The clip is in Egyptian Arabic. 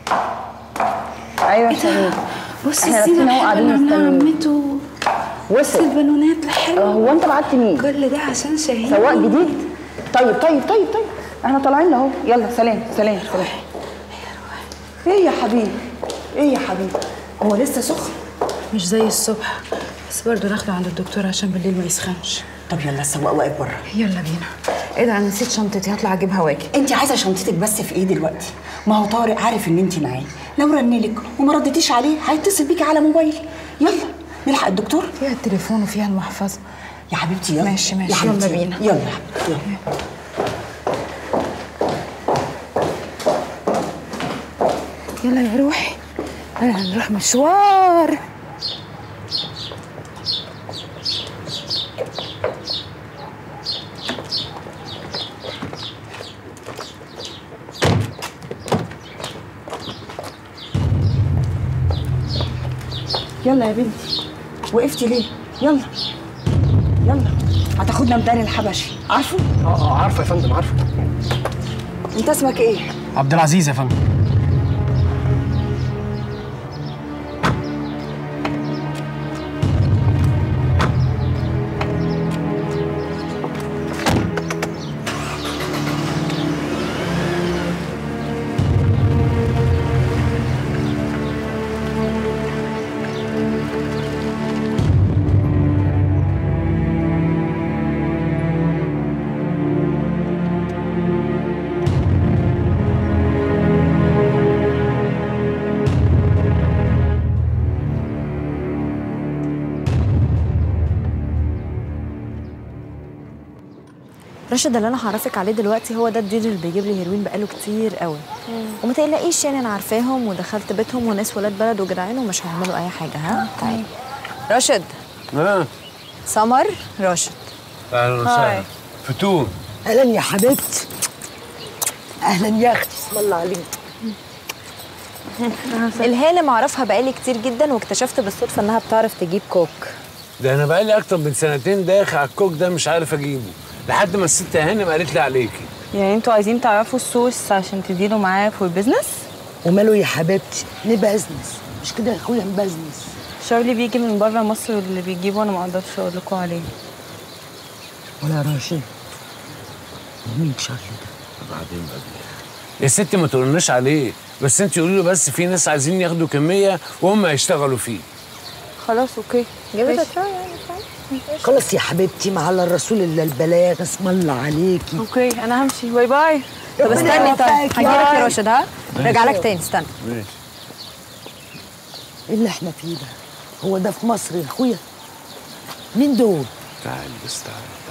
ايوه يا شهيد بص احنا الزينه لابسين اهو الحلوه قاعدين اللي عاملاها مستنيين عمته بص وصل البالونات الحلوه هو انت بعت مين؟ كل ده عشان شهيد سواق جديد طيب طيب طيب طيب احنا طالعين اهو يلا سلام سلام سلام ايه يا حبيبي ايه يا حبيبي هو لسه سخن مش زي الصبح بس برضه داخله عند الدكتور عشان بالليل ما يسخنش طب يلا السواق واقف بره يلا بينا ايه ده انا نسيت شنطتي هطلع اجيبها واجي انت عايزه شنطتك بس في ايه دلوقتي ما هو طارق عارف ان انت معاه لو رنلك وما ردتيش عليه هيتصل بيكي على موبايلي يلا نلحق الدكتور فيها التليفون وفيها المحفظه يا حبيبتي يلا ماشي، ماشي، يا حبيبتي يلا بينا. يلا يا حبيبتي يلا يلا يا روحي يلا هنروح مشوار يلا يا بنتي وقفتي ليه يلا يلا هتاخدنا ميدان الحبشي عارفه اه اه عارفه يا فندم عارفه انت اسمك ايه عبد العزيز يا فندم راشد اللي انا هعرفك عليه دلوقتي هو ده الديلر اللي بيجيب لي هيروين بقاله كتير قوي وما تقلقيش يعني انا عارفاهم ودخلت بيتهم وناس ولاد بلد وجدعان ومش هيعملوا اي حاجه ها تعالي راشد اه سمر راشد اهلا وسهلا فتون اهلا يا حبيبتي اهلا يا اختي اسم الله عليك الهانم اعرفها بقالي كتير جدا واكتشفت بالصدفه انها بتعرف تجيب كوك ده انا بقالي اكتر من سنتين داخل على الكوك ده مش عارف اجيبه لحد ما الست هانم قالت لي عليكي يعني انتوا عايزين تعرفوا السورس عشان تديروا معاه فور بزنس وماله يا حبيبتي نبزنس مش كده يا اخويا نبزنس شارلي بيجي من بره مصر واللي بيجيبه انا ما اقدرش اقول لكم عليه ولا راشد مين شارلي ده بعدين بقى يا ست ما تقولناش عليه بس انت قولي له بس في ناس عايزين ياخدوا كميه وهم هيشتغلوا فيه خلاص اوكي جابت خلاص يا حبيبتي ما على الرسول الا البلاغ اسم الله عليكي اوكي انا همشي باي باي طب استني طيب يوفقك يا هجيلك يا رب. راشد ها راجع لك تاني استنى ماشي ايه اللي احنا فيه ده هو ده في مصر يا اخويا مين دول تعالي بس تعالي